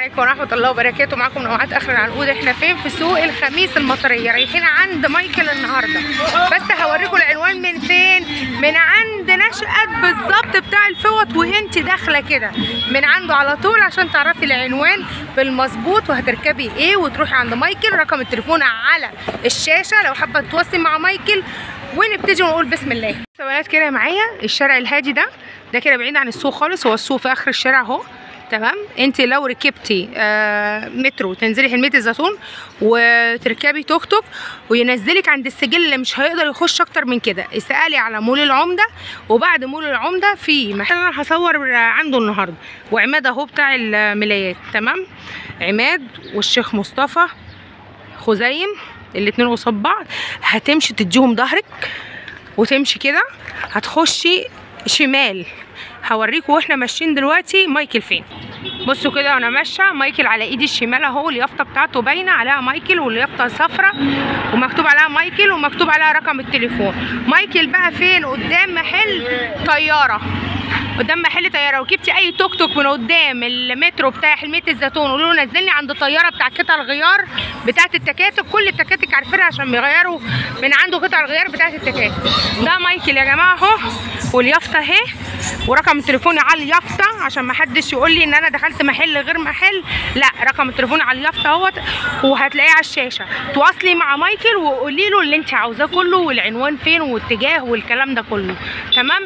عليكم ورحمه الله وبركاته معاكم نوعات اخر العنقود احنا فين في سوق الخميس المطريه رايحين عند مايكل النهارده بس هوريكم العنوان من فين من عند نشأت بالظبط بتاع الفوط وانت داخله كده من عنده على طول عشان تعرفي العنوان بالمظبوط وهتركبي ايه وتروحي عند مايكل رقم التليفون على الشاشه لو حابه تتواصلي مع مايكل ونبتدي ونقول بسم الله بنات كده معايا الشارع الهادي ده ده كده بعيد عن السوق خالص هو السوق في اخر الشارع اهو تمام انت لو ركبتي آه مترو تنزلي حلميه الزيتون وتركبي توك توك وينزلك عند السجل اللي مش هيقدر يخش اكتر من كده اسالي على مول العمده وبعد مول العمده في محل انا هصور عنده النهارده وعماد اهو بتاع الملايات تمام عماد والشيخ مصطفى خزيم الاتنين قصاد بعض هتمشي تديهم ظهرك وتمشي كده هتخشي شمال هوريكم واحنا ماشيين دلوقتي مايكل فين بصوا كده وانا ماشيه مايكل على ايدي الشمال اهو اليافطه بتاعته باينه عليها مايكل واليافطه صفرة ومكتوب عليها مايكل ومكتوب عليها رقم التليفون مايكل بقى فين قدام محل طياره قدام محل طياره ركبتي اي توك توك من قدام المترو بتاع حلميه الزيتون قولوا له نزلني عند طياره بتاع قطع الغيار بتاعه التكاتك كل التكاتك عارفينها عشان بيغيروا من عنده قطع الغيار بتاعه التكاتك ده مايكل يا جماعه اهو واليافطه اهي ورقم التليفون على اليافطه عشان ما حدش يقول لي ان انا دخلت محل غير محل لا رقم التليفون على اليافطه اهوت وهتلاقيه على الشاشه تواصلي مع مايكل وقولي له اللي انت عاوزاه كله والعنوان فين والاتجاه والكلام ده كله تمام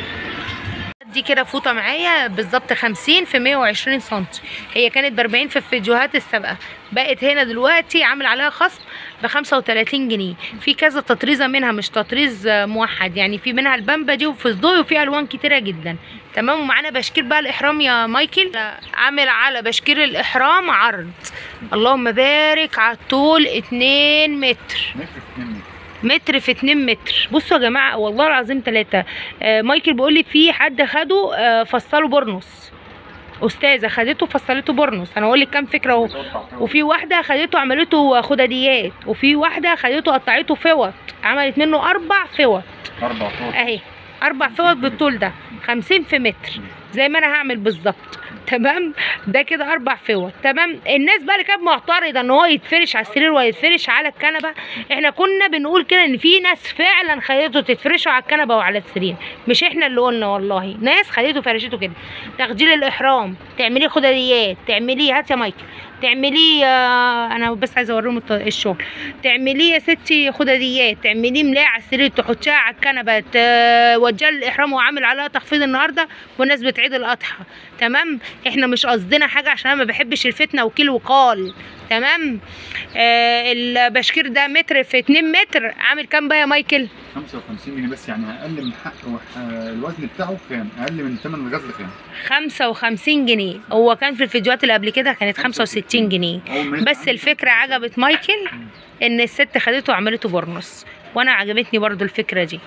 دي كده فوطه معايا بالظبط 50 في 120 سم هي كانت ب 40 في الفيديوهات السابقه بقت هنا دلوقتي عامل عليها خصم ب 35 جنيه في كذا تطريزه منها مش تطريز موحد يعني في منها البامبا دي وفستقي وفي الوان كتيره جدا تمام ومعانا بشكير بقى الاحرام يا مايكل عامل على بشكير الاحرام عرض اللهم بارك على الطول 2 متر متر في 2 متر بصوا يا جماعه والله العظيم ثلاثة آه مايكل بيقول لي في حد خده آه فصله بورنوس استاذه خدته فصلته بورنوس انا اقول لك كام فكره اهو وفي واحده خدته عملته خداديات وفي واحده خدته قطعته فوط عملت منه اربع فوط اربع فوط اهي اربع فوط بالطول ده 50 في متر زي ما انا هعمل بالظبط تمام ده كده اربع فوط تمام الناس بقى اللي كانت معترضه ان هو يتفرش على السرير ويتفرش على الكنبه احنا كنا بنقول كده ان في ناس فعلا خدته تتفرشوا على الكنبه وعلى السرير مش احنا اللي قلنا والله ناس خدته فرشته كده تخجيل الاحرام تعمليه خداديات تعمليه هات يا مايكل تعمليه آه انا بس عايزه اوريهم الشغل تعمليه يا ستي خداديات تعمليه ملايه على السرير تحطيها على الكنبه توجهي الاحرام وعامل عليها تخفيض النهارده بمناسبه عيد الاضحى تمام احنا مش قصدنا حاجه عشان انا ما بحبش الفتنه وكيل وقال تمام آه البشكير ده متر في 2 متر عامل كام بقى يا مايكل 55 جنيه بس يعني اقل من حق الوزن بتاعه كام اقل من ثمن الغزل كام 55 جنيه هو كان في الفيديوهات اللي قبل كده كانت 65 جنيه بس الفكره عجبت مايكل ان الست خدته وعملته بورنوس وانا عجبتني برضو الفكره دي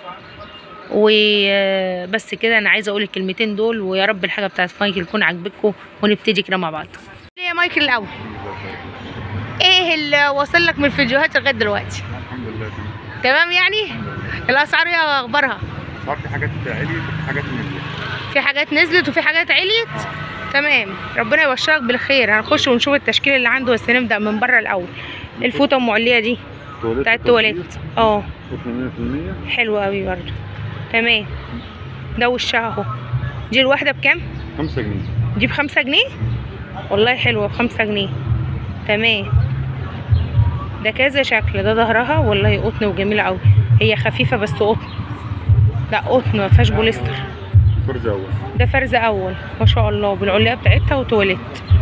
وبس كده انا عايزه اقول الكلمتين دول ويا رب الحاجه بتاعت مايكل تكون عاجبتكم ونبتدي كده مع بعض يا مايكل الاول ايه اللي وصل لك من الفيديوهات لغايه دلوقتي الحمد لله تمام يعني الاسعار ايه اخبارها صار في حاجات عليت وفي حاجات نزلت في حاجات نزلت وفي حاجات عليت تمام ربنا يبشرك بالخير هنخش ونشوف التشكيل اللي عنده بس نبدا من بره الاول الفوطه ام عليا دي بتاعت التواليت اه 80% حلوه قوي برضو تمام ده وشها اهو دي الواحده بكام 5 جنيه دي بخمسة جنيه والله حلوه بخمسة جنيه تمام ده كذا شكل ده ظهرها والله قطن وجميله قوي هي خفيفه بس قطن لا قطن ما فيهاش بوليستر فرز اول ده فرز اول ما شاء الله بالعليه بتاعتها وتواليت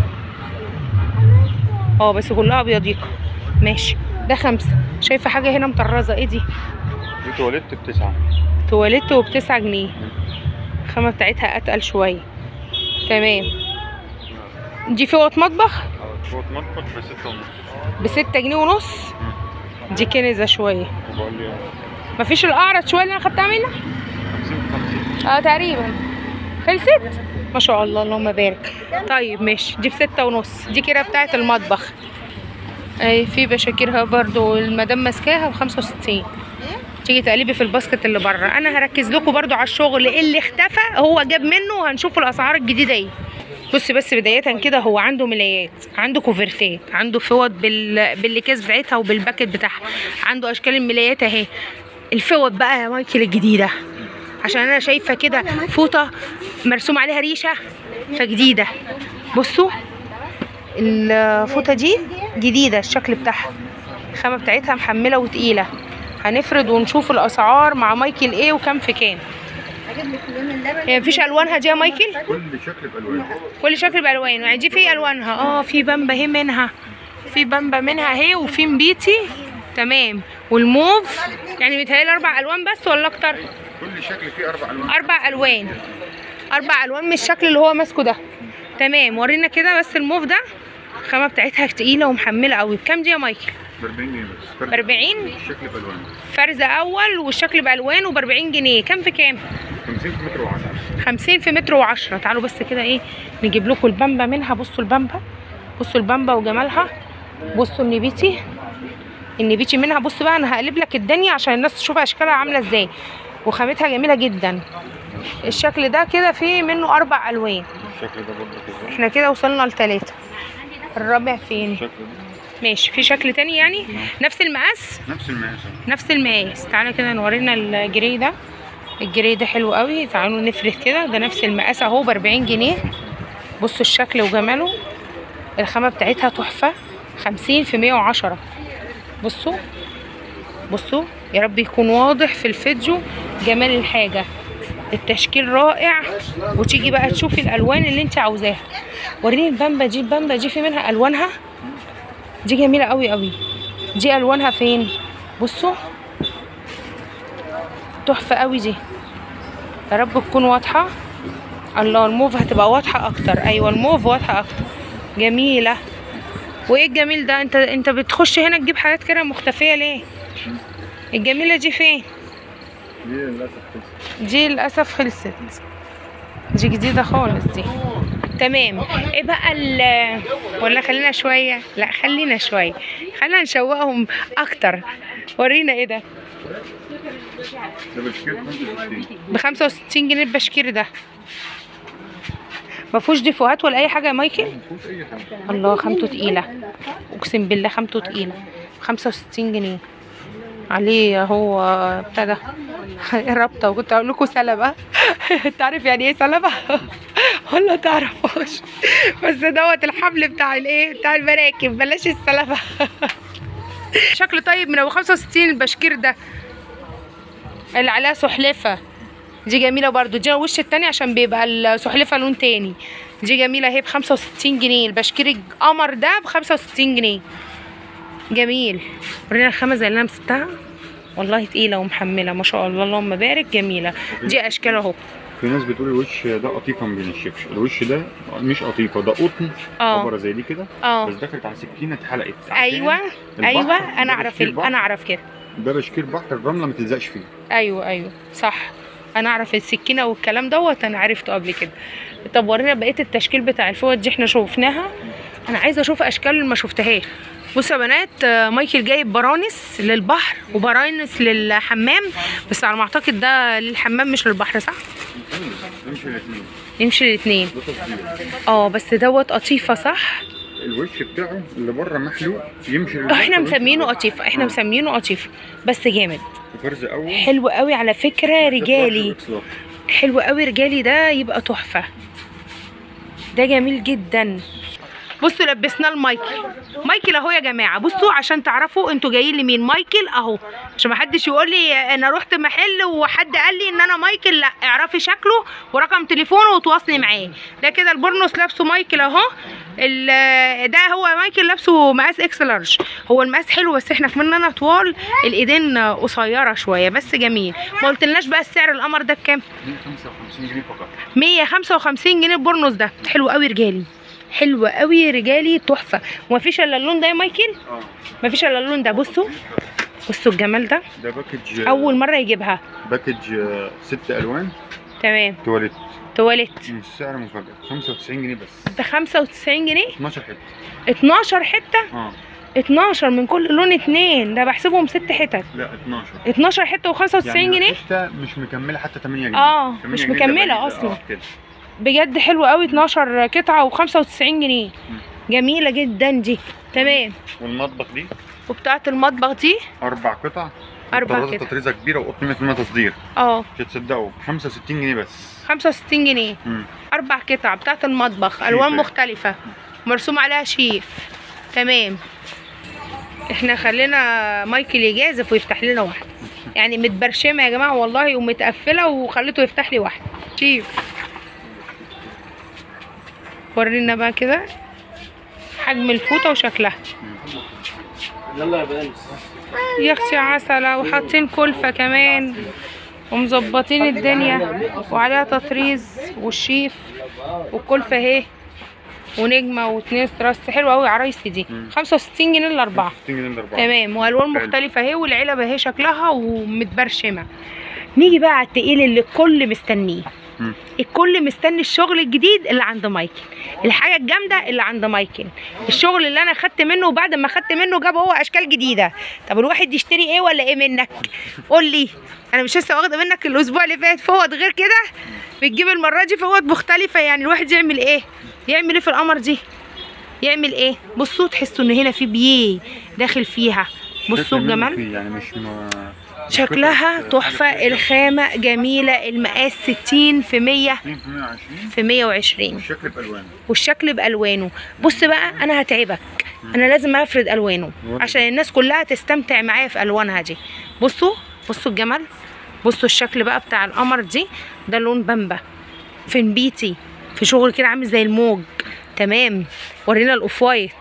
اه بس كلها ابيضيقه ماشي ده خمسة شايفه حاجه هنا مطرزه ايه دي دي تواليت بتسعة تواليت وبتسعة جنيه الخامه بتاعتها اتقل شويه تمام دي فوط مطبخ فوط مطبخ بستة ونص بستة جنيه ونص دي كنزه شويه وبقول لي مفيش الاعرض شويه اللي انا خدتها منها 50 50 اه تقريبا خلصت ما شاء الله اللهم بارك طيب ماشي دي بستة ونص دي كده بتاعت المطبخ اي في بشاكيرها برضو المدام ماسكاها بخمسة وستين تيجي تقلبي في الباسكت اللي بره انا هركز لكم برضو على الشغل اللي اختفى هو جاب منه وهنشوف الاسعار الجديده ايه بص بس بداية كده هو عنده ملايات عنده كوفرتات عنده فوط بال... بالاكياس بتاعتها وبالباكت بتاعها عنده اشكال الملايات اهي الفوط بقى يا مايكل الجديدة عشان انا شايفة كده فوطة مرسوم عليها ريشة فجديدة بصوا الفوطة دي جديدة الشكل بتاعها الخامة بتاعتها محملة وتقيلة هنفرد ونشوف الاسعار مع مايكل ايه وكام في كام هي مفيش الوانها دي يا مايكل كل شكل بالوان كل شكل بالوان يعني دي في الوانها اه في بامبا اهي منها في بامبا منها اهي وفي مبيتي تمام والموف يعني متهيألي اربع الوان بس ولا اكتر كل شكل فيه اربع الوان اربع الوان اربع الوان من الشكل اللي هو ماسكه ده تمام ورينا كده بس الموف ده الخامه بتاعتها تقيله ومحمله قوي بكام دي يا مايكل ب 40 جنيه بس ب 40 الشكل بالوان فرز اول والشكل بالوان وب 40 جنيه كام في كام 50 في متر و10 50 في متر وعشرة تعالوا بس كده ايه نجيب لكم البامبا منها بصوا البامبا بصوا البامبا وجمالها بصوا النبيتي النبيتي منها بص بقى انا هقلب لك الدنيا عشان الناس تشوف اشكالها عامله ازاي وخامتها جميله جدا الشكل ده كده فيه منه اربع الوان الشكل ده برضه كده احنا كده وصلنا لثلاثة الرابع فين الشكل ده ماشي في شكل تاني يعني نفس المقاس نفس المقاس نفس المقاس تعالى كده نورينا الجري ده الجري ده حلو قوي تعالوا نفرد كده ده نفس المقاس اهو ب 40 جنيه بصوا الشكل وجماله الخامه بتاعتها تحفه 50 في 110 بصوا بصوا يا رب يكون واضح في الفيديو جمال الحاجه التشكيل رائع وتيجي بقى تشوفي الالوان اللي انت عاوزاها وريني البامبا دي البامبا دي في منها الوانها دي جميله قوي قوي دي الوانها فين بصوا تحفه قوي دي يا رب تكون واضحه الله الموف هتبقى واضحه اكتر ايوه الموف واضحه اكتر جميله وايه الجميل ده انت انت بتخش هنا تجيب حاجات كده مختفيه ليه الجميله دي فين دي للاسف كده دي للاسف خلصت دي جديده خالص دي تمام ايه بقى ال ولا خلينا شويه لا خلينا شويه خلينا نشوقهم اكتر ورينا ايه ده ده بشكل 65 ب 65 جنيه البشكير ده ما فيهوش ديفوهات ولا اي حاجه يا مايكل مفيهوش اي حاجه الله خامته تقيله اقسم بالله خامته تقيله 65 جنيه عليه هو بتاع ده رابطه وكنت اقول لكم سلبه انت عارف يعني ايه سلبه ولا تعرفوش بس دوت الحبل بتاع الايه بتاع المراكب بلاش السلبه شكل طيب من ابو 65 البشكير ده اللي عليها سحلفه دي جميله برضو دي الوش التاني عشان بيبقى السحلفه لون تاني دي جميله اهي ب 65 جنيه البشكير القمر ده ب 65 جنيه جميل ورينا الخامه زي اللي انا مسكتها والله تقيله ومحمله ما شاء الله اللهم بارك جميله دي اشكال اهو في ناس بتقول الوش ده قطيفه ما بينشفش الوش ده مش قطيفه ده قطن اه. عباره زي دي كده اه بس دخلت على سكينه اتحلقت عشان ايوه البحر ايوه انا ده اعرف بشكير ال- بحر. انا اعرف كده ده بشكير بحر الرمله ما تلزقش فيه ايوه ايوه صح انا اعرف السكينه والكلام دوت انا عرفته قبل كده طب ورينا بقيه التشكيل بتاع الفوط دي احنا شوفناها انا عايزه اشوف اشكال ما شفتهاش بصوا يا بنات آه، مايكل جايب برانس للبحر وبرانس للحمام بس على ما اعتقد ده للحمام مش للبحر صح امشي الاثنين يمشي الاثنين ده تصدير اه بس دوت قطيفه صح الوش بتاعه اللي بره محلوق يمشي للبحر احنا ويمشي مسمينه للبحر. قطيفه احنا آه. مسمينه قطيفه بس جامد فرز اول حلو قوي على فكره رجالي إطلاق. حلو قوي رجالي ده يبقى تحفه ده جميل جدا بصوا لبسناه لمايكل مايكل اهو يا جماعه بصوا عشان تعرفوا انتوا جايين لمين مايكل اهو عشان ما حدش يقول لي انا رحت محل وحد قال لي ان انا مايكل لا اعرفي شكله ورقم تليفونه وتواصلي معاه ده كده البورنوس لابسه مايكل اهو ال- ده هو مايكل لابسه مقاس اكس لارج هو المقاس حلو بس احنا كمان طوال الايدين قصيره شويه بس جميل ما قلتلناش بقى السعر القمر ده بكام 155 جنيه فقط 155 جنيه البورنوس ده حلو قوي رجالي حلو قوي رجالي تحفه ومفيش الا اللون ده يا مايكل اه مفيش الا اللون ده بصوا بصوا الجمال ده ده باكج اول مره يجيبها باكج آه، ست الوان تمام تواليت تواليت السعر مفاجأة 95 جنيه بس ب 95 جنيه 12 حته 12 حته اه 12 من كل لون اتنين ده بحسبهم ست حتت لا 12 12 حته و95 يعني جنيه الحته مش مكمله حتى 8 جنيه آه، 8 مش جنيه ده مكملة بعيد. أصلاً. اه كده بجد حلو قوي 12 قطعه و95 جنيه جميله جدا دي تمام والمطبخ دي وبتاعه المطبخ دي اربع قطع أربع طرازة قطع. تطريزه كبيره وقطن 100% تصدير اه مش هتصدقوا ب 65 جنيه بس 65 جنيه مم. اربع قطع بتاعه المطبخ الوان شيف. مختلفه مرسوم عليها شيف تمام احنا خلينا مايكل يجازف ويفتح لنا واحده يعني متبرشمه يا جماعه والله ومتقفله وخليته يفتح لي واحده شيف ورينا بقى كده حجم الفوطه وشكلها يلا يا بنس يا اختي عسله وحاطين كلفه كمان ومظبطين الدنيا وعليها تطريز والشيف والكلفه اهي ونجمه واتنين تراس حلوه قوي عرايسي دي مم. 65 جنيه الاربعه 65 جنيه الاربعه تمام والوان حلو. مختلفه اهي والعلب اهي شكلها ومتبرشمه نيجي بقى على التقيل اللي الكل مستنيه مم. الكل مستني الشغل الجديد اللي عند مايكل الحاجه الجامده اللي عند مايكل الشغل اللي انا خدت منه وبعد ما خدت منه جاب هو اشكال جديده طب الواحد يشتري ايه ولا ايه منك قول لي انا مش لسه واخده منك الاسبوع اللي فات فوط غير كده بتجيب المره دي فوط مختلفه يعني الواحد يعمل ايه يعمل ايه في القمر دي يعمل ايه بصوا تحسوا ان هنا في بيه داخل فيها بصوا شكل منه الجمال فيه، يعني مش م... شكلها قطعة تحفه حاجة الخامه جميله المقاس 60 في 100 20 في 120 في 120 والشكل بالوان والشكل بالوانه بص بقى انا هتعبك انا لازم افرد الوانه عشان الناس كلها تستمتع معايا في الوانها دي بصوا بصوا الجمال بصوا الشكل بقى بتاع القمر دي ده لون بامبا في نبيتي في شغل كده عامل زي الموج تمام ورينا الاوف وايت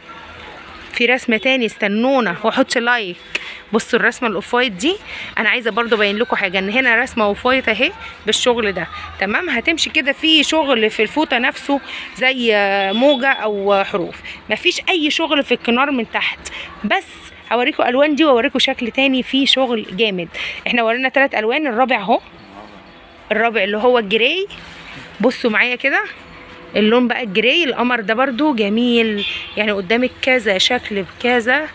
في رسمه تاني استنونا واحط لايك بصوا الرسمه الاوف وايت دي انا عايزه برضو ابين لكم حاجه ان هنا رسمه اوف وايت اهي بالشغل ده تمام هتمشي كده في شغل في الفوطه نفسه زي آه، موجه او حروف مفيش اي شغل في الكنار من تحت بس هوريكم الوان دي واوريكم شكل تاني فيه شغل جامد احنا ورينا ثلاث الوان الرابع اهو الرابع اللي هو الجراي بصوا معايا كده اللون بقى الجراي القمر ده برضو جميل يعني قدامك كذا شكل بكذا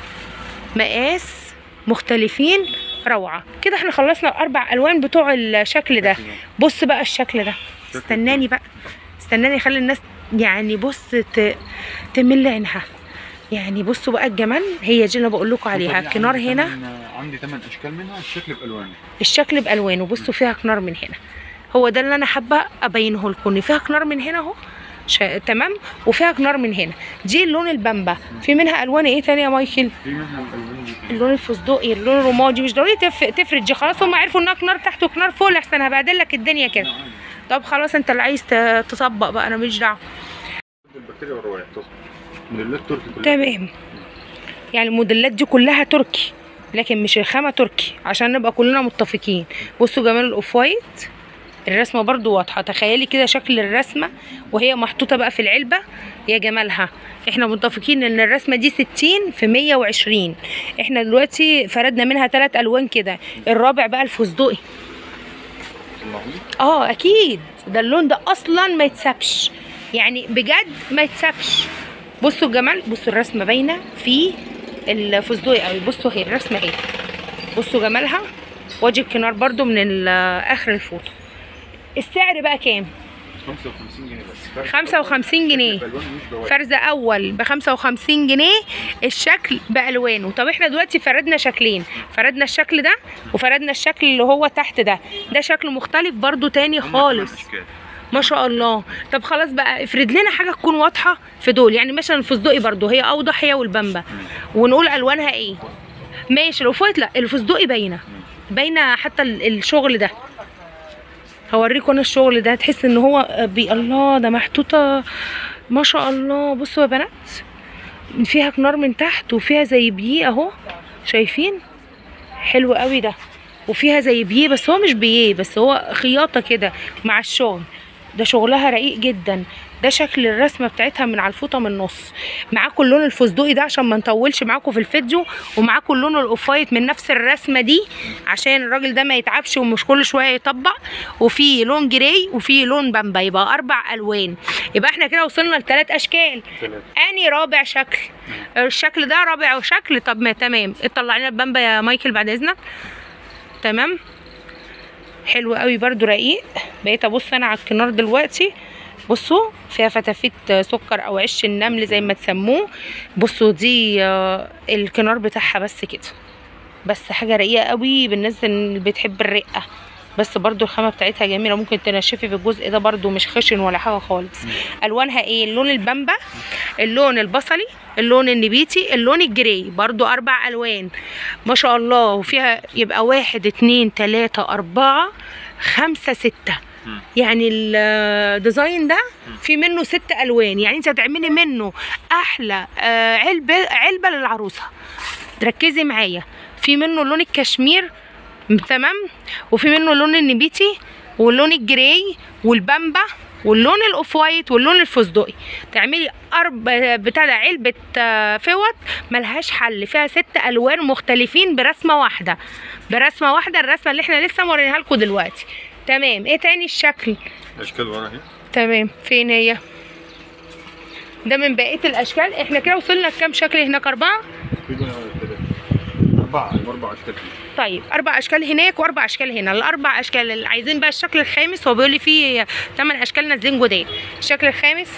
مقاس مختلفين روعة كده احنا خلصنا الاربع الوان بتوع الشكل ده بص بقى الشكل ده استناني بقى استناني خلي الناس يعني بص ت... تمل عينها يعني بصوا بقى الجمال هي دي اللي بقول لكم عليها الكنار عندي هنا تمن- عندي 8 اشكال منها الشكل بالوان الشكل بالوانه بصوا فيها كنار من هنا هو ده اللي انا حابه ابينه لكم ان فيها كنار من هنا اهو شا... تمام وفيها كنار من هنا دي اللون البامبا في منها الوان ايه تانية يا مايكل في منها الالوان دي اللون الفستقي اللون الرمادي مش ضروري تف... تفرد دي خلاص هم عرفوا انها كنار تحت وكنار فوق احسن هبهدل لك الدنيا كده طب خلاص انت اللي عايز ت- تطبق بقى انا ماليش دعوه البكتيريا والروايح موديلات تركي كلها تمام يعني الموديلات دي كلها تركي لكن مش الخامة تركي عشان نبقى كلنا متفقين بصوا جمال الاوف وايت الرسمة برضو واضحة تخيلي كده شكل الرسمة وهي محطوطة بقى في العلبة يا جمالها احنا متفقين ان الرسمة دي 60 في 120 احنا دلوقتي فردنا منها ثلاث الوان كده الرابع بقى الفستقي اه اكيد ده اللون ده اصلا ما يتسابش يعني بجد ما يتسابش بصوا الجمال بصوا الرسمه باينه في الفستقي قوي بصوا هي الرسمه اهي بصوا جمالها وادي الكنار برضو من ال- اخر الفوطه السعر بقى كام 55 جنيه بس 55 جنيه بالوان مش بواقي فرز اول ب 55 جنيه الشكل بالوانه طب احنا دلوقتي فردنا شكلين فردنا الشكل ده وفردنا الشكل اللي هو تحت ده ده شكل مختلف برضو تاني هم خالص تمن أشكال. ما شاء الله طب خلاص بقى افرد لنا حاجه تكون واضحه في دول يعني مثلا الفستقي برضو هي اوضح هي والبامبا ونقول الوانها ايه ماشي لو فوت لا الفستقي باينه باينه حتى ال- الشغل ده هوريكم انا الشغل ده تحس ان هو بي الله ده محطوطه ما شاء الله بصوا يا بنات فيها كنار من تحت وفيها زي بيه اهو شايفين حلو قوي ده وفيها زي بيه بس هو مش بيه بس هو خياطه كده مع الشغل ده شغلها رقيق جدا ده شكل الرسمه بتاعتها من على الفوطه من النص معاكم اللون الفستقي ده عشان ما نطولش معاكم في الفيديو ومعاكم اللون الاوفايت من نفس الرسمه دي عشان الراجل ده ما يتعبش ومش كل شويه يطبق وفي لون جراي وفي لون بامبا يبقى اربع الوان يبقى احنا كده وصلنا لثلاث اشكال ثلاثة. اني رابع شكل الشكل ده رابع شكل طب ما تمام اطلع لنا البامبا يا مايكل بعد اذنك تمام حلو قوي برضو رقيق بقيت ابص انا على الكنار دلوقتي بصوا فيها فتافيت سكر او عش النمل زي ما تسموه بصوا دي آه، الكنار بتاعها بس كده بس حاجه رقيقه قوي بالنسبه اللي بتحب الرقه بس برضو الخامه بتاعتها جميله ممكن تنشفي في الجزء ده برضو مش خشن ولا حاجه خالص الوانها ايه اللون البامبا اللون البصلي اللون النبيتي اللون الجري برضو اربع الوان ما شاء الله وفيها يبقى واحد اتنين تلاتة اربعة خمسة ستة مم. يعني الديزاين ده في منه ست الوان يعني انت هتعملي منه احلى آه، علبه علبه للعروسه ركزي معايا في منه لون الكشمير تمام وفي منه اللون النبيتي واللون الجراي والبامبا واللون الاوف وايت واللون الفستقي تعملي ارب بتاع ده علبه آه، فوط ملهاش حل فيها ست الوان مختلفين برسمه واحده برسمه واحده الرسمه اللي احنا لسه مورينها لكم دلوقتي تمام ايه تاني الشكل اشكال ورا اهي تمام فين هي ده من بقيه الاشكال احنا كده وصلنا لكام شكل هناك اربعه في دول ثلاثة أربعة أربع أشكال طيب اربع اشكال هناك واربع اشكال هنا الاربع اشكال اللي عايزين بقى الشكل الخامس هو بيقول لي فيه ثمان اشكال نازلين جداد الشكل الخامس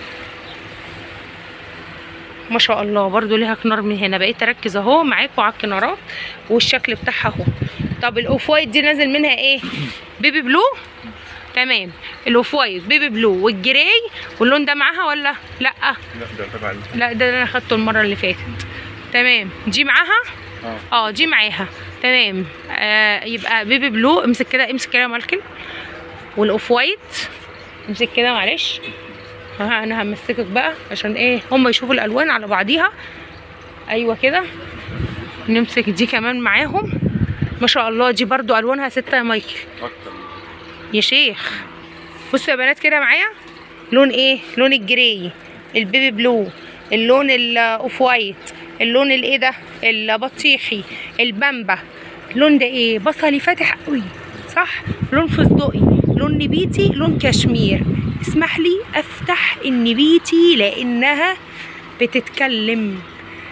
ما شاء الله برضو ليها كنار من هنا بقيت اركز اهو معاكم على الكنارات والشكل بتاعها اهو طب الاوف وايت دي نازل منها ايه بيبي بلو تمام الاوف وايت بيبي بلو والجراي واللون ده معاها ولا لا لا ده تبع ال- لا ده اللي انا خدته المره اللي فاتت تمام دي معاها اه اه دي معاها تمام آه يبقى بيبي بلو امسك كده امسك كده يا مالكن والاوف وايت امسك كده معلش ها انا همسكك بقى عشان ايه هم يشوفوا الالوان على بعضيها ايوه كده نمسك دي كمان معاهم ما شاء الله دي برضو الوانها ستة يا مايكل أكتر يا شيخ بصوا يا بنات كده معايا لون ايه لون الجراي البيبي بلو اللون الاوف وايت اللون الايه ده البطيخي البامبا اللون ده ايه بصلي فاتح قوي صح لون فستقي لون نبيتي لون كشمير اسمح لي افتح النبيتي لانها بتتكلم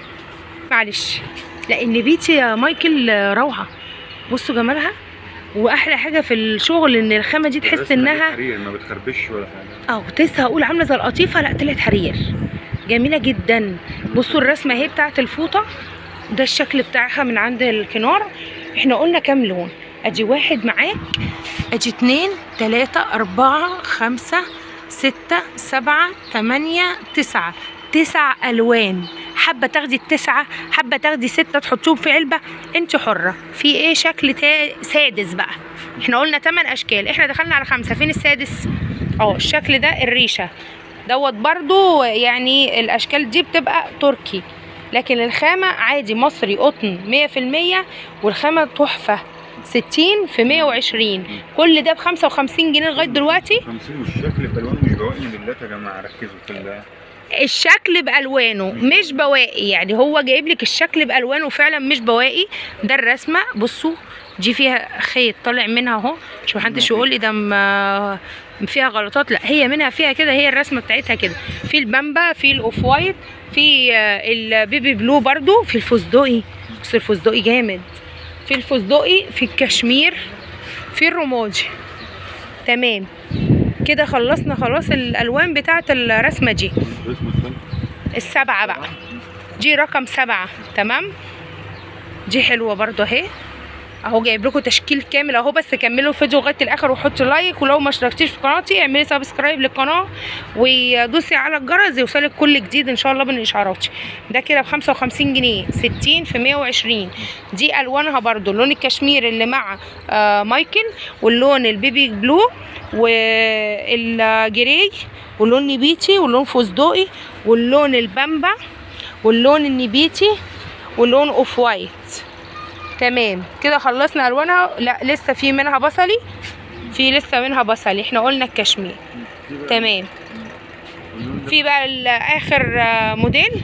معلش لا النبيتي يا مايكل روعه بصوا جمالها واحلى حاجه في الشغل ان الخامه دي تحس الرسمة دي انها حرير ما بتخربش ولا حاجة اه كنت لسه هقول عامله زي القطيفه لا طلعت حرير جميله جدا بصوا الرسمه اهي بتاعت الفوطه ده الشكل بتاعها من عند الكنار احنا قلنا كام لون ادي واحد معاك ادي اتنين تلاتة اربعة خمسة ستة سبعة تمانية تسعة تسع الوان حابه تاخدي التسعه حابه تاخدي سته تحطيهم في علبه انت حره في ايه شكل تا... سادس بقى احنا قلنا تمن اشكال احنا دخلنا على خمسه فين السادس اه الشكل ده الريشه دوت برضو يعني الاشكال دي بتبقى تركي لكن الخامة عادي مصري قطن مية في المية والخامة تحفة ستين في مية وعشرين كل ده بخمسة وخمسين جنيه لغاية دلوقتي 50 والشكل بألوانه مش بواقي بالله يا جماعة ركزوا في ال الشكل بألوانه مش بواقي يعني هو جايب لك الشكل بألوانه فعلا مش بواقي ده الرسمة بصوا دي فيها خيط طالع منها اهو مش محدش يقول لي ده م- فيها غلطات لا هي منها فيها كده هي الرسمه بتاعتها كده في البامبا في الاوف وايت في آه، البيبي بلو برضو في الفستقي بص الفستقي جامد في الفستقي في الكشمير في الرمادي تمام كده خلصنا خلاص الالوان بتاعه الرسمه دي الرسم الثاني السبعة بقى دي رقم سبعة تمام دي حلوة برضو اهي اهو جايب لكم تشكيل كامل اهو بس كملوا الفيديو لغايه الاخر وحطوا لايك ولو ما اشتركتيش في قناتي اعملي سبسكرايب للقناه ودوسي على الجرس يوصلك كل جديد ان شاء الله من اشعاراتي ده كده ب 55 جنيه 60 في 120 دي الوانها برضو اللون الكشمير اللي مع آه مايكل واللون البيبي بلو والجري واللون نبيتي واللون فستقي واللون البامبا واللون النبيتي واللون اوف وايت تمام كده خلصنا الوانها لا لسه في منها بصلي في لسه منها بصلي احنا قلنا الكشمير تمام في بقى ال- اخر آه، موديل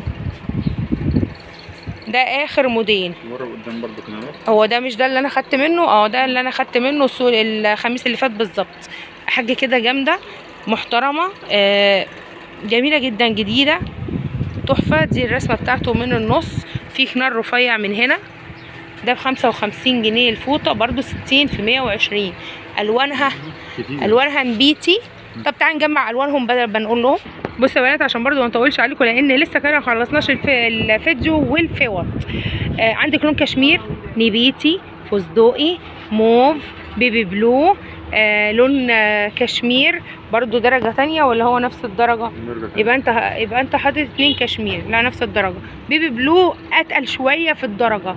ده اخر موديل ورا وقدام برضه كنارات هو ده مش ده اللي انا خدت منه اه ده اللي انا خدت منه السوق الخميس اللي فات بالظبط حاجه كده جامده محترمه آه جميله جدا جديده تحفه دي الرسمه بتاعته من النص في كنار رفيع من هنا ده ب 55 جنيه الفوطه برضو 60 في 120 الوانها كتير الوانها نبيتي طب تعالى نجمع الوانهم بدل ما نقول لهم بصوا يا بنات عشان برضو ما نطولش عليكم لان لسه كده ما خلصناش الف- الفيديو والفوط آه عندك لون كشمير نبيتي فستقي موف بيبي بلو آه لون آه كشمير برضو درجة تانية ولا هو نفس الدرجة نرجع تاني. يبقى انت يبقى انت حاطط اتنين كشمير لا نفس الدرجة بيبي بلو اتقل شوية في الدرجة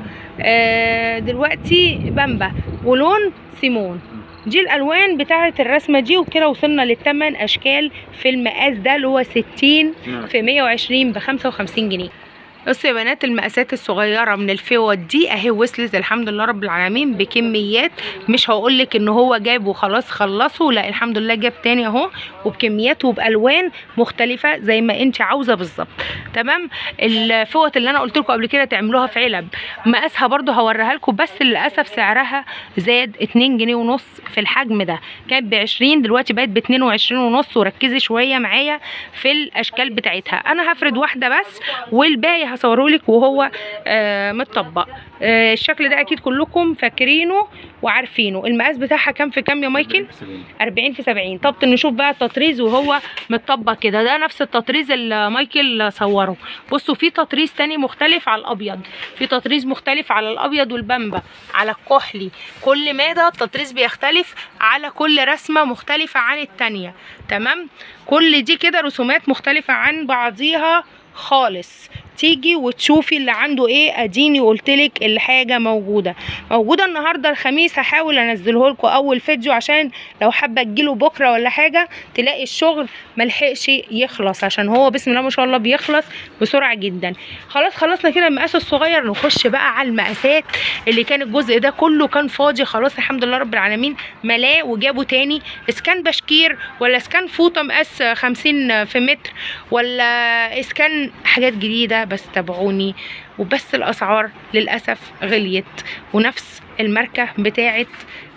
آه دلوقتي بامبا ولون سيمون دي الالوان بتاعه الرسمه دي وكده وصلنا للثمان اشكال في المقاس ده اللي هو 60 نعم. في 120 ب 55 جنيه بصوا يا بنات المقاسات الصغيره من الفوط دي اهي وصلت الحمد لله رب العالمين بكميات مش هقول لك ان هو جاب وخلاص خلصوا لا الحمد لله جاب تاني اهو وبكميات وبالوان مختلفه زي ما انت عاوزه بالظبط تمام الفوط اللي انا قلت لكم قبل كده تعملوها في علب مقاسها برضو هوريها لكم بس للاسف سعرها زاد 2 جنيه ونص في الحجم ده كانت ب 20 دلوقتي بقت ب 22 ونص وركزي شويه معايا في الاشكال بتاعتها انا هفرد واحده بس والباقي هصوره لك وهو آه متطبق آه الشكل ده اكيد كلكم فاكرينه وعارفينه المقاس بتاعها كام في كام يا مايكل 40 في 70 طب نشوف بقى التطريز وهو متطبق كده ده نفس التطريز اللي مايكل صوره بصوا في تطريز تاني مختلف على الابيض في تطريز مختلف على الابيض والبامبا على الكحلي كل ماده التطريز بيختلف على كل رسمه مختلفه عن التانية تمام كل دي كده رسومات مختلفه عن بعضيها خالص تيجي وتشوفي اللي عنده ايه اديني قلتلك الحاجه موجوده موجوده النهارده الخميس هحاول انزله لكم اول فيديو عشان لو حابه تجيله بكره ولا حاجه تلاقي الشغل ملحقش يخلص عشان هو بسم الله ما شاء الله بيخلص بسرعه جدا خلاص خلصنا كده المقاس الصغير نخش بقى على المقاسات اللي كان الجزء ده كله كان فاضي خلاص الحمد لله رب العالمين ملاه وجابوا تاني اسكان بشكير ولا اسكان فوطه مقاس 50 في متر ولا اسكان حاجات جديده بس تابعوني وبس الاسعار للاسف غليت ونفس الماركه بتاعه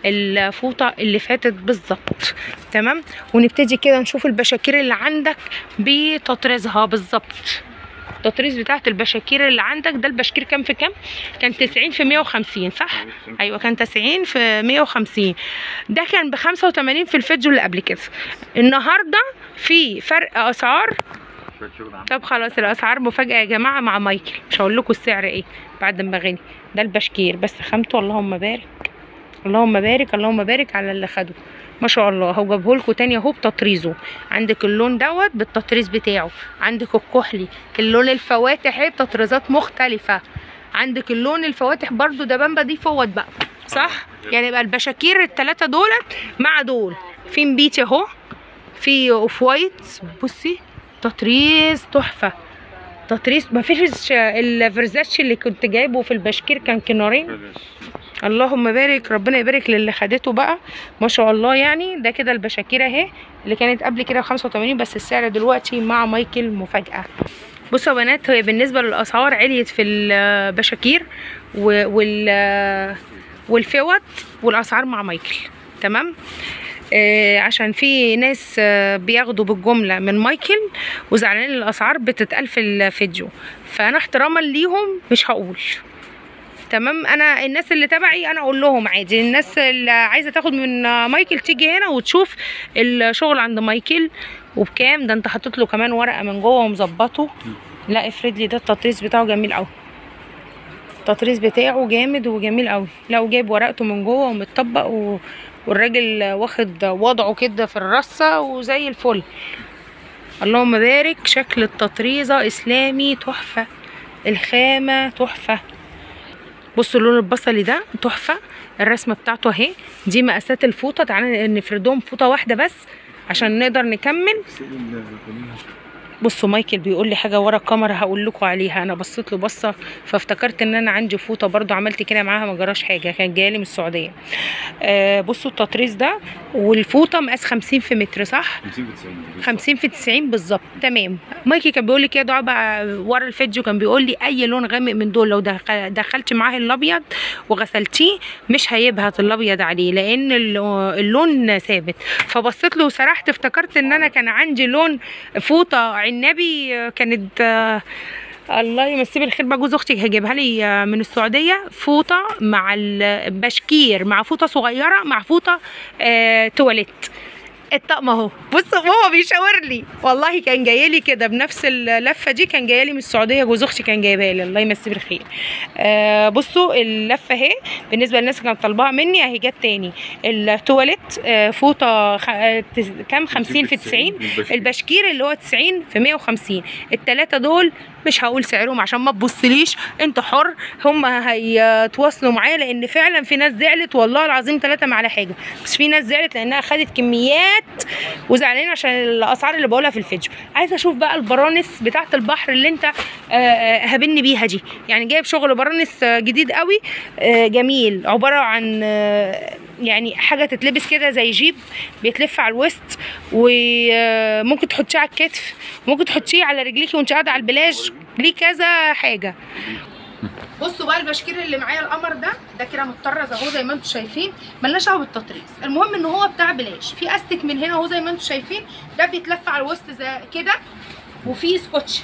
الفوطه اللي فاتت بالظبط تمام ونبتدي كده نشوف البشاكير اللي عندك بتطريزها بالظبط التطريز بتاعت البشاكير اللي عندك ده البشكير كام في كام كان 90 في 150 صح ايوه كان 90 في 150 ده كان ب 85 في الفيديو اللي قبل كده النهارده في فرق اسعار شوية شغل عندك. طب خلاص الاسعار مفاجاه يا جماعه مع مايكل مش هقول لكم السعر ايه بعد ما غني ده البشكير بس خامته اللهم بارك اللهم بارك اللهم بارك على اللي خده ما شاء الله هو جابه لكم تاني اهو بتطريزه عندك اللون دوت بالتطريز بتاعه عندك الكحلي اللون الفواتح اهي بتطريزات مختلفه عندك اللون الفواتح برضو ده بامبا دي فوت بقى صح يعني يبقى البشاكير التلاتة دولت مع دول في مبيتي اهو في اوف وايت بصي تطريز تحفه تطريز ما فيش الفرزاتش اللي كنت جايبه في البشكير كان كنارين اللهم بارك ربنا يبارك للي خدته بقى ما شاء الله يعني ده كده البشاكير اهي اللي كانت قبل كده ب 85 بس السعر دلوقتي مع مايكل مفاجاه بصوا يا بنات هي بالنسبه للاسعار عليت في البشاكير و- وال والفوط والاسعار مع مايكل تمام آه عشان في ناس آه بياخدوا بالجمله من مايكل وزعلانين الاسعار بتتقال في الفيديو فانا احتراما ليهم مش هقول تمام انا الناس اللي تبعي انا اقول لهم عادي الناس اللي عايزه تاخد من مايكل تيجي هنا وتشوف الشغل عند مايكل وبكام ده انت حاطط له كمان ورقه من جوه ومظبطه لا افرد لي ده التطريز بتاعه جميل قوي التطريز بتاعه جامد وجميل قوي لا وجايب ورقته من جوه ومتطبق و... والراجل واخد وضعه كده في الرصه وزي الفل اللهم بارك شكل التطريزه اسلامي تحفه الخامه تحفه بصوا اللون البصلي ده تحفه الرسمه بتاعته اهي دي مقاسات الفوطه تعالى نفردهم فوطه واحده بس عشان نقدر نكمل بصوا مايكل بيقول لي حاجه ورا الكاميرا هقول لكم عليها انا بصيت له بصه فافتكرت ان انا عندي فوطه برضو عملت كده معاها ما جراش حاجه كانت جايه لي من السعوديه آه بصوا التطريز ده والفوطه مقاس 50 في متر صح 50 في 90 50 في 90 بالظبط تمام مايكي كان بيقول لي كده دعاء بقى ورا الفيديو كان بيقول لي اي لون غامق من دول لو دخ- دخلت معاه الابيض وغسلتيه مش هيبهت الابيض عليه لان ال- اللون ثابت فبصيت له وسرحت افتكرت ان انا كان عندي لون فوطه عنبي كانت آه، الله يمسيه بالخير بقى جوز اختي هجيبها لي آه، من السعوديه فوطه مع البشكير مع فوطه صغيره مع فوطه آه تواليت الطقم اهو بصوا هو بيشاور لي والله كان جاي لي كده بنفس اللفه دي كان جايه لي من السعوديه جوز اختي كان جايبها لي الله يمسيه بالخير آه بصوا اللفه اهي بالنسبه للناس اللي كانت طالباها مني اهي جت تاني التواليت آه فوطه خ... آه، تس- كام 50 في 90 البشكير. البشكير اللي هو 90 في 150 التلاتة دول مش هقول سعرهم عشان ما تبصليش انت حر هم هيتواصلوا معايا لان فعلا في ناس زعلت والله العظيم ثلاثة ما على حاجه بس في ناس زعلت لانها خدت كميات وزعلانين عشان الاسعار اللي بقولها في الفيديو عايزه اشوف بقى البرانس بتاعه البحر اللي انت آه، آه، هابني بيها دي يعني جايب شغل برانس آه، جديد قوي آه، جميل عباره عن آه، يعني حاجه تتلبس كده زي جيب بيتلف على الوسط وممكن تحطيه على الكتف ممكن تحطيه على رجليكي وانت قاعده على البلاج ليه كذا حاجه بصوا بقى البشكير اللي معايا القمر ده ده كده متطرز اهو زي ما انتم شايفين ملناش دعوه بالتطريز المهم ان هو بتاع بلاش في استك من هنا اهو زي ما انتم شايفين ده بيتلف على الوسط زي كده وفي سكوتش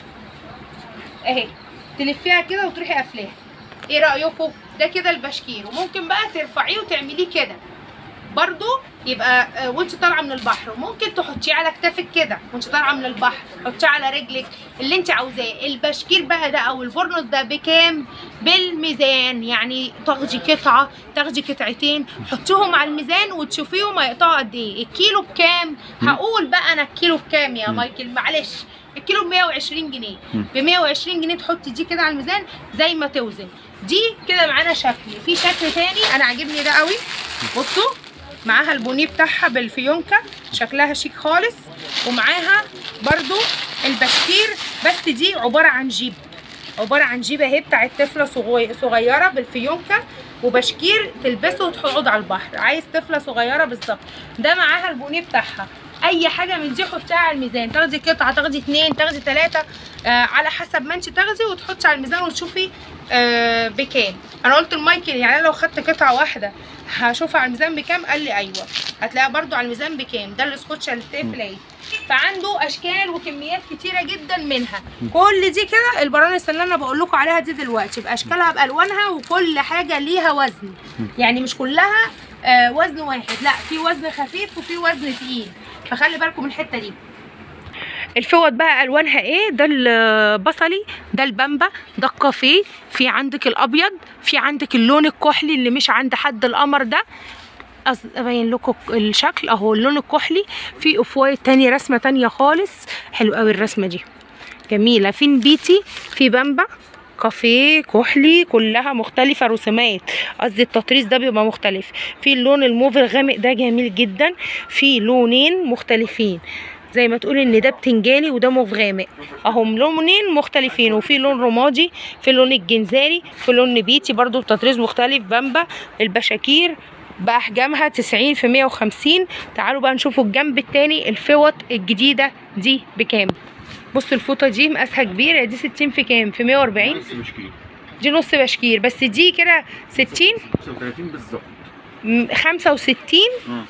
اهي تلفيها كده وتروحي قافلاها ايه رايكم ده كده البشكير وممكن بقى ترفعيه وتعمليه كده برضو يبقى آه، وانت طالعه من البحر وممكن تحطيه على كتافك كده وانت طالعه من البحر حطيه على رجلك اللي انت عاوزاه البشكير بقى ده او البورنوس ده بكام بالميزان يعني تاخدي قطعه تاخدي قطعتين حطيهم على الميزان وتشوفيهم هيقطعوا قد ايه الكيلو بكام هقول بقى انا الكيلو بكام يا مم. مايكل معلش الكيلو ب 120 جنيه مم. ب 120 جنيه تحطي دي كده على الميزان زي ما توزن دي كده معانا شكل في شكل تاني انا عاجبني ده قوي بصوا معاها البونيه بتاعها بالفيونكة شكلها شيك خالص ومعاها برضو البشكير بس دي عبارة عن جيب عبارة عن جيب اهي بتاعت طفلة صغي- صغيرة بالفيونكة وبشكير تلبسه وتقعد على البحر عايز طفلة صغيرة بالظبط ده معاها البونيه بتاعها اي حاجة من دي حطيها على الميزان تاخدي قطعة تاخدي اتنين تاخدي تلاتة آه على حسب ما انت تاخدي وتحطي على الميزان وتشوفي آه بكام انا قلت لمايكل يعني انا لو خدت قطعة واحدة هشوفها على الميزان بكام قال لي ايوه هتلاقيها برضو على الميزان بكام ده السكوتش اللي بتقفل اهي فعنده اشكال وكميات كتيره جدا منها كل دي كده البرانس اللي انا بقول لكم عليها دي دلوقتي باشكالها بالوانها وكل حاجه ليها وزن يعني مش كلها آه وزن واحد لا في وزن خفيف وفي وزن تقيل فخلي بالكم من الحته دي الفوط بقى الوانها ايه ده البصلي ده البامبا ده الكافيه في عندك الابيض في عندك اللون الكحلي اللي مش عند حد القمر ده أص- ابين لكم الشكل اهو اللون الكحلي في اوف وايت تاني رسمه تانية خالص حلو قوي الرسمه دي جميله في نبيتي في بامبا كافيه كحلي كلها مختلفة رسومات قصدي التطريز ده بيبقى مختلف في اللون الموف الغامق ده جميل جدا في لونين مختلفين زي ما تقول ان ده بتنجاني وده موف غامق اهم لونين مختلفين وفي لون رمادي في لون الجنزاري في لون نبيتي برضو التطريز مختلف بامبا البشاكير باحجامها 90 في 150 تعالوا بقى نشوفوا الجنب التاني الفوط الجديده دي بكام بصوا الفوطه دي مقاسها كبير دي 60 في كام في 140 نص بشكير دي نص بشكير بس دي كده 60 35 بالظبط م- 65 اه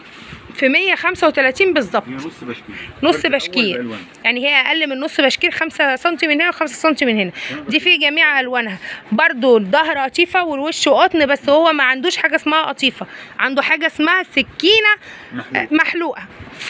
في 135 بالظبط هي نص بشكير نص الفرق الأول بشكير. بالألوان. يعني هي اقل من نص بشكير 5 سم من هنا و5 سم من هنا دي في جميع الوانها برضو الظهر قطيفه والوش قطن بس هو ما عندوش حاجه اسمها قطيفه عنده حاجه اسمها سكينه محلول. محلوقه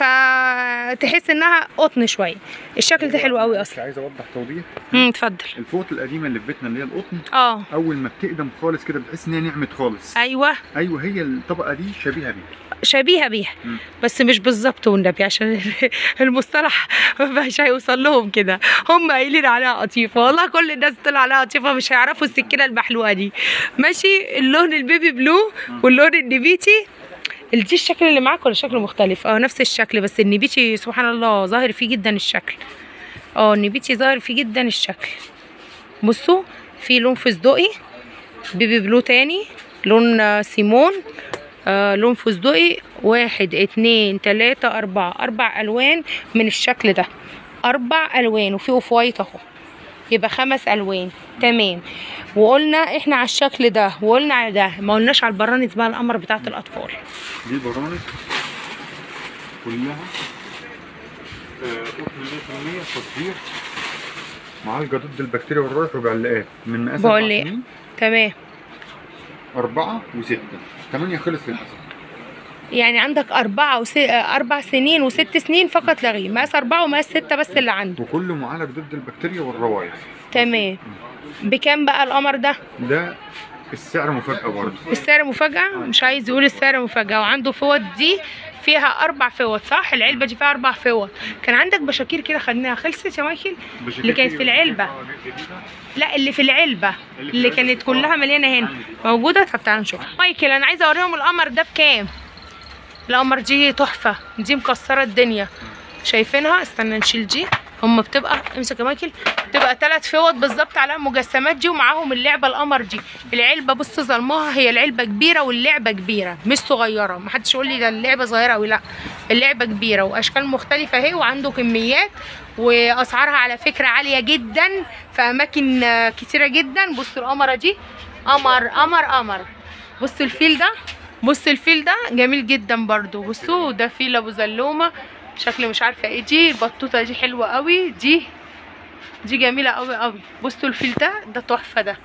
فتحس انها قطن شويه الشكل ده حلو قوي بس اصلا عايز اوضح توضيح امم اتفضل الفوط القديمه اللي في بيتنا اللي هي القطن اه اول ما بتقدم خالص كده بتحس ان هي نعمت خالص ايوه ايوه هي الطبقه دي شبيهه بيها شبيهه بيها مم. بس مش بالظبط والنبي عشان المصطلح مش هيوصل لهم كده هم قايلين عليها قطيفه والله كل الناس طلع عليها قطيفه مش هيعرفوا السكينه المحلوقه دي ماشي اللون البيبي بلو واللون النبيتي دي الشكل اللي معاك ولا شكل مختلف اه نفس الشكل بس النبيتي سبحان الله ظاهر فيه جدا الشكل اه النبيتي ظاهر فيه جدا الشكل بصوا في لون فستقي بيبي بلو تاني لون آه، سيمون آه لون فستقي واحد اتنين تلاتة أربعة أربع ألوان من الشكل ده أربع ألوان وفي أوف وايت أهو يبقى خمس ألوان تمام وقلنا احنا على الشكل ده وقلنا على ده ما قلناش على البرانس بقى القمر بتاعت الأطفال دي البرامج كلها آه، قطن 100% تصدير معالجه ضد البكتيريا والروائح وبعلاقات من مقاس بقول أربع لي. سنين تمام أربعة وستة ثمانية خلص للأسف يعني عندك أربعة وس... أربع سنين وست سنين فقط لا غير مقاس أربعة ومقاس ستة بس اللي عنده وكله معالج ضد البكتيريا والروائح تمام بكام بقى القمر ده؟ ده السعر مفاجأة برضه السعر مفاجأة مش عايز يقول السعر مفاجأة وعنده فوط دي فيها أربع فوط صح؟ العلبة دي فيها أربع فوط كان عندك بشاكير كده خدناها خلصت يا مايكل؟ اللي كانت في العلبة. لا اللي في العلبة اللي كانت كلها مليانة هنا موجودة طب تعالى نشوف مايكل أنا عايزة أوريهم القمر ده بكام؟ القمر دي تحفة دي مكسرة الدنيا شايفينها استنى نشيل دي هم بتبقى امسك يا مايكل بتبقى ثلاث فوط بالظبط على المجسمات دي ومعاهم اللعبه القمر دي العلبه بص ظلمها هي العلبه كبيره واللعبه كبيره مش صغيره محدش يقول لي ده اللعبه صغيره قوي لا اللعبه كبيره واشكال مختلفه اهي وعنده كميات واسعارها على فكره عاليه جدا في اماكن آه، كتيره جدا بصوا القمره دي قمر قمر قمر بصوا الفيل ده بص الفيل ده جميل جدا برضو بصوا ده فيل ابو زلومه شكل مش عارفه ايه دي البطوطه دي حلوه قوي دي دي جميله قوي قوي بصوا الفيل ده ده تحفه ده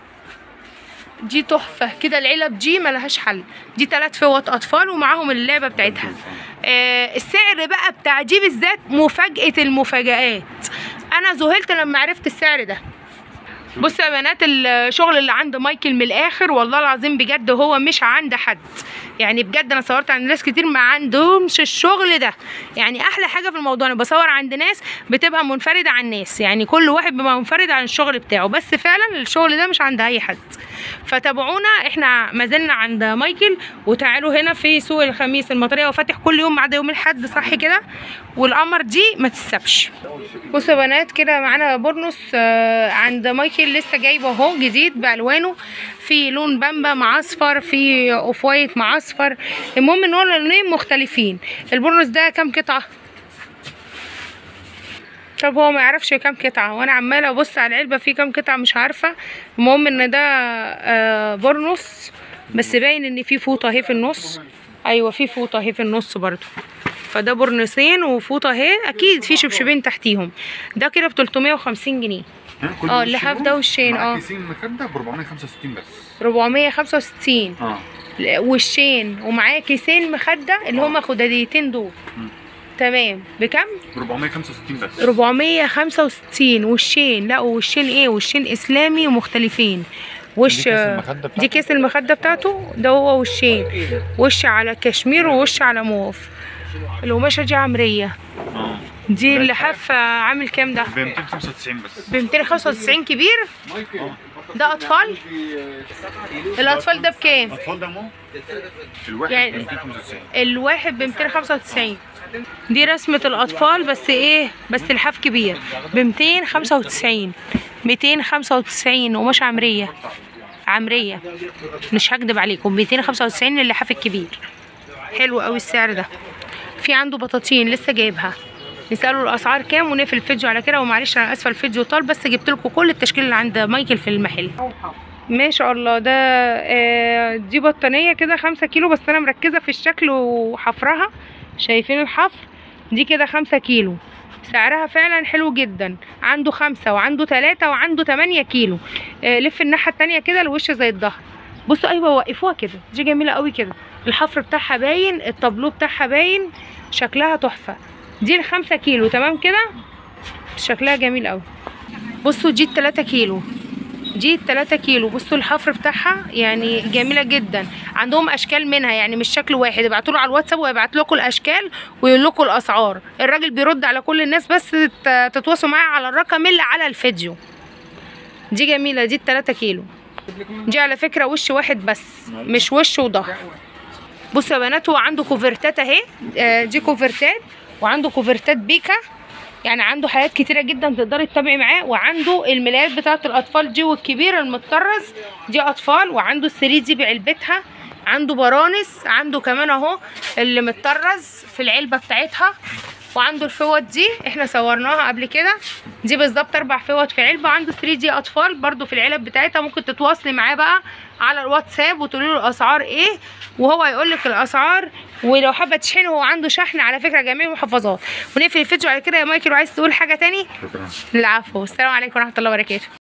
دي تحفه كده العلب دي ملهاش حل دي تلات فوط اطفال ومعاهم اللعبه بتاعتها آه السعر بقى بتاع دي بالذات مفاجاه المفاجآت انا ذهلت لما عرفت السعر ده بصوا يا بنات الشغل اللي عند مايكل من الاخر والله العظيم بجد هو مش عند حد يعني بجد انا صورت عند ناس كتير ما عندهمش الشغل ده يعني احلى حاجه في الموضوع انا بصور عند ناس بتبقى منفرده عن الناس يعني كل واحد بيبقى منفرد عن الشغل بتاعه بس فعلا الشغل ده مش عند اي حد فتابعونا احنا ما زلنا عند مايكل وتعالوا هنا في سوق الخميس المطريه وفاتح كل يوم ما عدا يوم الاحد صح كده والقمر دي ما تتسابش بصوا يا بنات كده معانا بورنوس آه، عند مايكل لسه جايبه اهو جديد بالوانه في لون بامبا مع اصفر في اوف وايت مع اصفر المهم ان هو لونين مختلفين البورنوس ده كام قطعه طب هو ما يعرفش كام قطعه وانا عماله ابص على العلبه فيه كام قطعه مش عارفه المهم ان ده آه، بورنوس بس باين ان في فوطه اهي في النص ايوه في فوطه اهي في النص برضو فده برنسين وفوطه اهي اكيد في شبشبين تحتيهم ده كده ب 350 جنيه كل اه وش اللحاف دول ده والشين مع اه كيسين مخدة ب 465 بس 465 اه والشين ومعاه كيسين مخده اللي هما خداديتين دول مم. تمام بكم 465 بس 465 والشين لا والشين ايه والشين اسلامي ومختلفين وش دي كيس المخدة دي بتاعته؟ كيس المخده بتاعته ده هو والشين وش على كشمير ووش على موف القماشه دي عمريه اه دي اللحاف عامل كام ده ب 295 بس ب 295 كبير ده اطفال الاطفال ده بكام اطفال ده مو الواحد يعني- ب 295 الواحد ب 295 دي رسمة الأطفال بس إيه بس الحاف كبير ب 295 295 ومش عمرية عمرية مش هكدب عليكم 295 اللحاف الكبير حلو قوي السعر ده في عنده بطاطين لسه جايبها نسأله الأسعار كام ونقفل الفيديو على كده ومعلش أنا آسفة الفيديو طال بس جبت لكم كل التشكيل اللي عند مايكل في المحل ما شاء الله ده آه، دي بطانية كده خمسة كيلو بس أنا مركزة في الشكل وحفرها شايفين الحفر دي كده خمسة كيلو سعرها فعلا حلو جدا عنده خمسة وعنده تلاتة وعنده تمانية كيلو آه، لف الناحية التانية كده الوش زي الظهر بصوا ايوه وقفوها كده دي جميلة قوي كده الحفر بتاعها باين الطابلو بتاعها باين شكلها تحفة دي الخمسة كيلو تمام كده شكلها جميل قوي بصوا دي التلاتة كيلو دي 3 كيلو بصوا الحفر بتاعها يعني جميله جدا عندهم اشكال منها يعني مش شكل واحد ابعتوا له على الواتساب ويبعت لكم الاشكال ويقول لكم الاسعار الراجل بيرد على كل الناس بس تت- تتواصلوا معاه على الرقم اللي على الفيديو دي جميله دي 3 كيلو دي على فكره وش واحد بس مش وش وظهر بصوا يا بنات هو عنده كوفرتات اهي آه، دي كوفرتات وعنده كوفرتات بيكا يعني عنده حاجات كتيرة جدا تقدري تتابعي معاه وعنده الملايات بتاعة الأطفال دي والكبير المتطرز دي أطفال وعنده السري دي بعلبتها عنده برانس عنده كمان اهو اللي متطرز في العلبة بتاعتها وعنده الفوط دي احنا صورناها قبل كده دي بالظبط اربع فوط في علبه عنده 3 دي اطفال برضو في العلب بتاعتها ممكن تتواصلي معاه بقى على الواتساب وتقولي له الاسعار ايه وهو يقول لك الاسعار ولو حابه تشحنه هو عنده شحن على فكره جميع المحافظات ونقفل الفيديو على كده يا مايكل وعايز تقول حاجه تاني شكرا العفو السلام عليكم ورحمه الله وبركاته